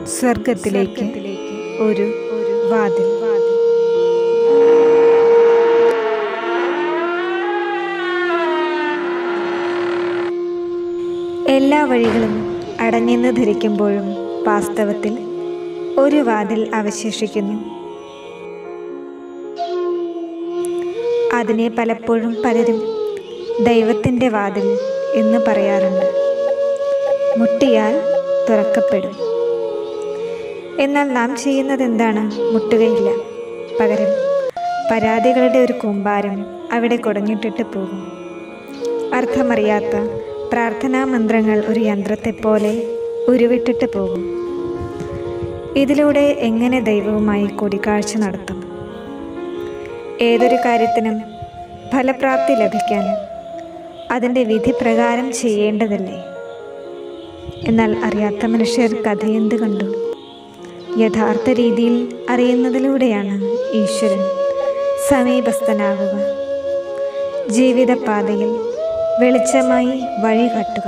സ്വർഗത്തിലേക്ക് ഒരു വാതിൽ എല്ലാ വഴികളും അടഞ്ഞെന്ന് ധരിക്കുമ്പോഴും വാസ്തവത്തിൽ ഒരു വാതിൽ അവശേഷിക്കുന്നു അതിനെ പലപ്പോഴും പലരും ദൈവത്തിൻ്റെ വാതിൽ എന്ന് പറയാറുണ്ട് മുട്ടിയാൽ തുറക്കപ്പെടും എന്നാൽ നാം ചെയ്യുന്നത് എന്താണ് മുട്ടുകയില്ല പകരം പരാതികളുടെ ഒരു കൂമ്പാരം അവിടെ കുടഞ്ഞിട്ടിട്ട് പോകും അർത്ഥമറിയാത്ത പ്രാർത്ഥനാ മന്ത്രങ്ങൾ ഒരു യന്ത്രത്തെപ്പോലെ ഉരുവിട്ടിട്ട് പോകും ഇതിലൂടെ എങ്ങനെ ദൈവവുമായി കൂടിക്കാഴ്ച നടത്തും ഏതൊരു കാര്യത്തിനും ഫലപ്രാപ്തി ലഭിക്കാൻ അതിൻ്റെ വിധി പ്രകാരം ചെയ്യേണ്ടതല്ലേ എന്നാൽ അറിയാത്ത മനുഷ്യർ കഥയെന്ത് കണ്ടു യഥാർത്ഥ രീതിയിൽ അറിയുന്നതിലൂടെയാണ് ഈശ്വരൻ സമീപസ്ഥനാകുക ജീവിതപാതയിൽ വെളിച്ചമായി വഴി കാട്ടുക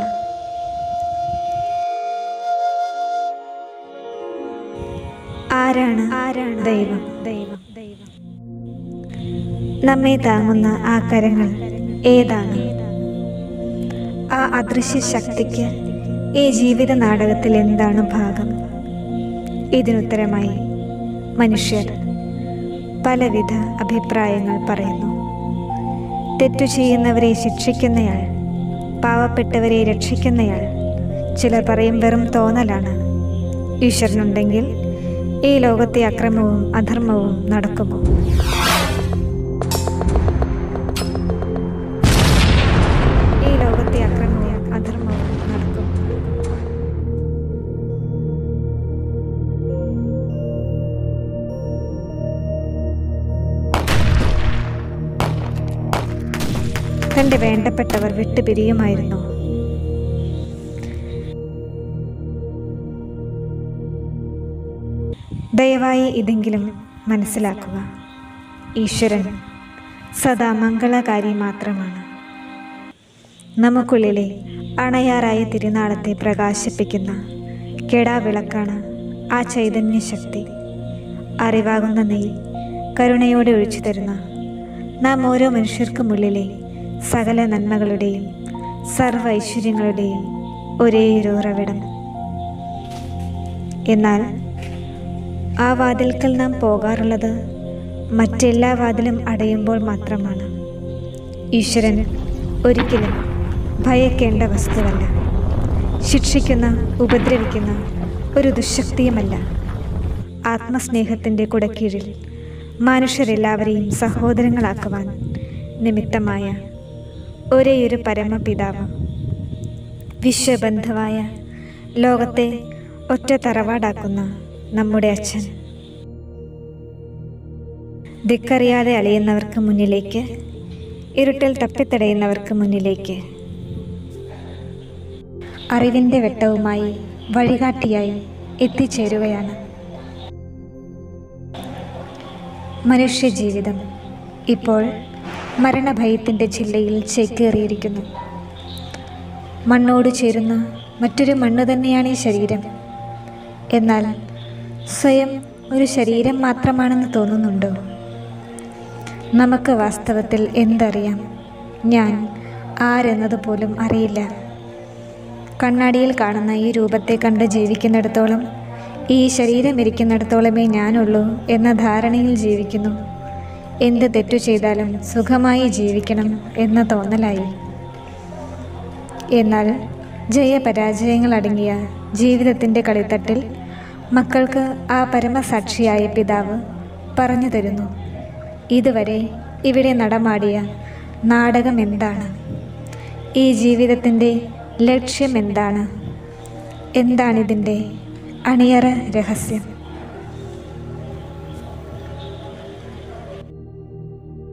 ആരാണ് ആരാണ് ദൈവം ദൈവം ദൈവം നമ്മെ താങ്ങുന്ന ആ കരങ്ങൾ ഏതാണ് ആ അദൃശ്യ ശക്തിക്ക് ഈ ജീവിത നാടകത്തിൽ എന്താണ് ഭാഗം ഇതിനുത്തരമായി മനുഷ്യർ പലവിധ അഭിപ്രായങ്ങൾ പറയുന്നു തെറ്റു ചെയ്യുന്നവരെ ശിക്ഷിക്കുന്നയാൾ പാവപ്പെട്ടവരെ രക്ഷിക്കുന്നയാൾ ചിലർ പറയും വെറും തോന്നലാണ് ഈശ്വരനുണ്ടെങ്കിൽ ഈ ലോകത്തെ അക്രമവും അധർമ്മവും നടക്കുമോ ഈ ലോകത്തെ അക്രമവും അധർമ്മവും നടക്കും തന്റെ വേണ്ടപ്പെട്ടവർ വിട്ടുപിരിയുമായിരുന്നു ദയവായി ഇതെങ്കിലും മനസ്സിലാക്കുക ഈശ്വരൻ സദാ മംഗളകാരി മാത്രമാണ് നമുക്കുള്ളിലെ അണയാറായ തിരുനാളത്തെ പ്രകാശിപ്പിക്കുന്ന കെടാവിളക്കാണ് ആ ചൈതന്യ ശക്തി അറിവാകുന്ന നെയ് കരുണയോടെ ഒഴിച്ചു തരുന്ന നാം ഓരോ മനുഷ്യർക്കുമുള്ളിലെ സകല നന്മകളുടെയും സർവ്വ ഐശ്വര്യങ്ങളുടെയും ഒരേയൊരു ഉറവിടം എന്നാൽ ആ വാതിൽക്കൽ നാം പോകാറുള്ളത് മറ്റെല്ലാ വാതിലും അടയുമ്പോൾ മാത്രമാണ് ഈശ്വരൻ ഒരിക്കലും ഭയക്കേണ്ട വസ്തുവല്ല ശിക്ഷിക്കുന്ന ഉപദ്രവിക്കുന്ന ഒരു ദുശക്തിയുമല്ല ആത്മസ്നേഹത്തിൻ്റെ കുടക്കീഴിൽ മനുഷ്യരെല്ലാവരെയും സഹോദരങ്ങളാക്കുവാൻ നിമിത്തമായ ഒരേയൊരു പരമപിതാവ് വിശ്വബന്ധുവായ ലോകത്തെ ഒറ്റ തറവാടാക്കുന്ന നമ്മുടെ അച്ഛൻ ദിക്കറിയാതെ അലയുന്നവർക്ക് മുന്നിലേക്ക് ഇരുട്ടിൽ തപ്പിത്തടയുന്നവർക്ക് മുന്നിലേക്ക് അറിവിൻ്റെ വെട്ടവുമായി വഴികാട്ടിയായി എത്തിച്ചേരുകയാണ് മനുഷ്യജീവിതം ഇപ്പോൾ മരണഭയത്തിൻ്റെ ജില്ലയിൽ ചേക്കേറിയിരിക്കുന്നു മണ്ണോട് ചേരുന്ന മറ്റൊരു മണ്ണ് തന്നെയാണ് ഈ ശരീരം എന്നാൽ സ്വയം ഒരു ശരീരം മാത്രമാണെന്ന് തോന്നുന്നുണ്ടോ നമുക്ക് വാസ്തവത്തിൽ എന്തറിയാം ഞാൻ ആരെന്നത് പോലും അറിയില്ല കണ്ണാടിയിൽ കാണുന്ന ഈ രൂപത്തെ കണ്ട് ജീവിക്കുന്നിടത്തോളം ഈ ശരീരം ഇരിക്കുന്നിടത്തോളമേ ഞാനുള്ളൂ എന്ന ധാരണയിൽ ജീവിക്കുന്നു എന്ത് തെറ്റു ചെയ്താലും സുഖമായി ജീവിക്കണം എന്ന തോന്നലായി എന്നാൽ ജയപരാജയങ്ങൾ അടങ്ങിയ ജീവിതത്തിൻ്റെ കളിത്തട്ടിൽ മക്കൾക്ക് ആ പരമസാക്ഷിയായ പിതാവ് പറഞ്ഞു തരുന്നു ഇതുവരെ ഇവിടെ നടമാടിയ നാടകം എന്താണ് ഈ ജീവിതത്തിൻ്റെ ലക്ഷ്യം എന്താണ് എന്താണിതിൻ്റെ അണിയറ രഹസ്യം